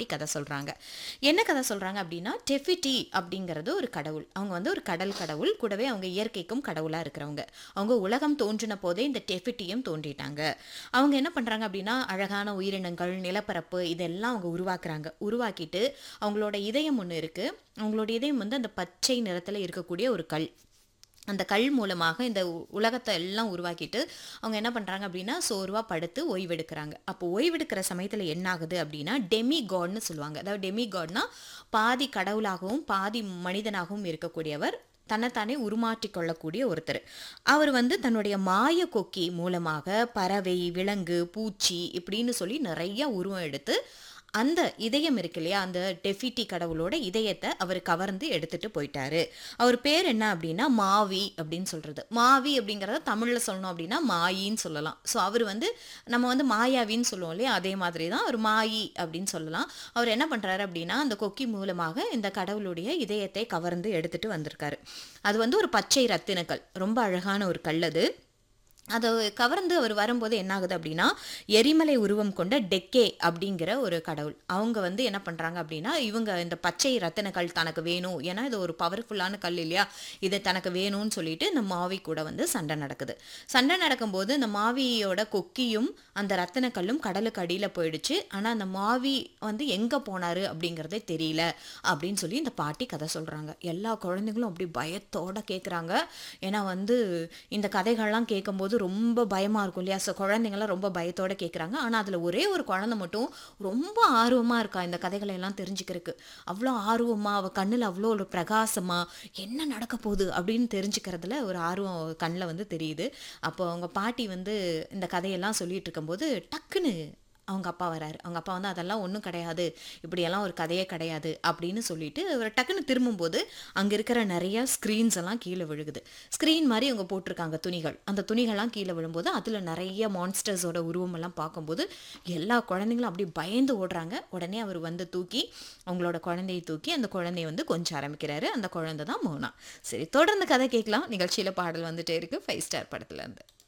கதை சொல்கிறாங்க என்ன கதை சொல்கிறாங்க அப்படின்னா டெஃபிட்டி அப்படிங்கிறது ஒரு கடவுள் அவங்க வந்து ஒரு கடல் கடவுள் கூடவே அவங்க இயற்கைக்கும் கடவுளாக இருக்கிறவங்க அவங்க உலகம் தோன்றின போதே இந்த டெஃபிட்டியும் தோன்றிட்டாங்க அவங்க என்ன பண்ணுறாங்க அப்படின்னா அழகான உயிரினங்கள் நிலப்பரப்பு இதெல்லாம் அவங்க உருவாக்குறாங்க உருவாக்கிட்டு அவங்களோட இதயம் ஒன்று இருக்குது அவங்களோட இதயம் வந்து அந்த பச்சை நிறத்தில் இருக்கக்கூடிய ஒரு கல் அந்த கல் மூலமாக இந்த உ- உலகத்தை எல்லாம் உருவாக்கிட்டு அவங்க என்ன பண்ணுறாங்க அப்படின்னா சோர்வாக படுத்து ஓய்வெடுக்கிறாங்க அப்போ ஓய்வெடுக்கிற சமயத்தில் என்ன ஆகுது அப்படின்னா டெமி காட்னு சொல்லுவாங்க அதாவது டெமி காட்னா பாதி கடவுளாகவும் பாதி மனிதனாகவும் இருக்கக்கூடியவர் தன்னைத்தானே உருமாற்றிக் கொள்ளக்கூடிய ஒருத்தர் அவர் வந்து தன்னுடைய மாய கொக்கி மூலமாக பறவை விலங்கு பூச்சி இப்படின்னு சொல்லி நிறைய உருவம் எடுத்து அந்த இதயம் இருக்கு இல்லையா அந்த டெஃபிட்டி கடவுளோட இதயத்தை அவர் கவர்ந்து எடுத்துட்டு போயிட்டாரு அவர் பேர் என்ன அப்படின்னா மாவி அப்படின்னு சொல்றது மாவி அப்படிங்கிறத தமிழ்ல சொல்லணும் அப்படின்னா மாயின்னு சொல்லலாம் ஸோ அவர் வந்து நம்ம வந்து மாயாவின்னு சொல்லுவோம் இல்லையா அதே மாதிரி தான் அவர் மாயி அப்படின்னு சொல்லலாம் அவர் என்ன பண்றாரு அப்படின்னா அந்த கொக்கி மூலமாக இந்த கடவுளுடைய இதயத்தை கவர்ந்து எடுத்துட்டு வந்திருக்காரு அது வந்து ஒரு பச்சை ரத்தினக்கல் ரொம்ப அழகான ஒரு கல் அது அதை கவர்ந்து அவர் வரும்போது என்ன ஆகுது அப்படின்னா எரிமலை உருவம் கொண்ட டெக்கே அப்படிங்கிற ஒரு கடவுள் அவங்க வந்து என்ன பண்ணுறாங்க அப்படின்னா இவங்க இந்த பச்சை ரத்தின கல் தனக்கு வேணும் ஏன்னா இது ஒரு பவர்ஃபுல்லான கல் இல்லையா இது தனக்கு வேணும்னு சொல்லிட்டு இந்த மாவி கூட வந்து சண்டை நடக்குது சண்டை நடக்கும்போது இந்த மாவியோட கொக்கியும் அந்த ரத்தின கல்லும் கடலுக்கு அடியில் போயிடுச்சு ஆனால் அந்த மாவி வந்து எங்கே போனாரு அப்படிங்கிறதே தெரியல அப்படின்னு சொல்லி இந்த பாட்டி கதை சொல்கிறாங்க எல்லா குழந்தைங்களும் அப்படி பயத்தோட கேட்குறாங்க ஏன்னா வந்து இந்த கதைகள்லாம் கேட்கும்போது ரொம்ப பயமாக இருக்கும் இல்லையா ஸோ குழந்தைங்களாம் ரொம்ப பயத்தோட கேட்குறாங்க ஆனால் அதில் ஒரே ஒரு குழந்தை மட்டும் ரொம்ப ஆர்வமாக இருக்கா இந்த கதைகளை எல்லாம் தெரிஞ்சுக்கிறதுக்கு அவ்வளோ ஆர்வமாக அவள் கண்ணில் அவ்வளோ ஒரு பிரகாசமாக என்ன நடக்க போகுது அப்படின்னு தெரிஞ்சுக்கிறதுல ஒரு ஆர்வம் கண்ணில் வந்து தெரியுது அப்போ அவங்க பாட்டி வந்து இந்த கதையெல்லாம் சொல்லிட்டு இருக்கும்போது டக்குன்னு அவங்க அப்பா வராரு அவங்க அப்பா வந்து அதெல்லாம் ஒன்றும் கிடையாது இப்படியெல்லாம் ஒரு கதையே கிடையாது அப்படின்னு சொல்லிட்டு அவர் டக்குன்னு திரும்பும்போது அங்கே இருக்கிற நிறைய ஸ்க்ரீன்ஸ் எல்லாம் கீழே விழுகுது ஸ்க்ரீன் மாதிரி அவங்க போட்டிருக்காங்க துணிகள் அந்த துணிகள்லாம் கீழே விழும்போது அதில் நிறைய மான்ஸ்டர்ஸோட உருவம் எல்லாம் பார்க்கும்போது எல்லா குழந்தைங்களும் அப்படியே பயந்து ஓடுறாங்க உடனே அவர் வந்து தூக்கி அவங்களோட குழந்தையை தூக்கி அந்த குழந்தைய வந்து கொஞ்சம் ஆரம்பிக்கிறாரு அந்த குழந்தை தான் மோனா சரி தொடர்ந்து கதை கேட்கலாம் நிகழ்ச்சியில் பாடல் வந்துட்டே இருக்கு ஃபைவ் ஸ்டார் படத்துல இருந்து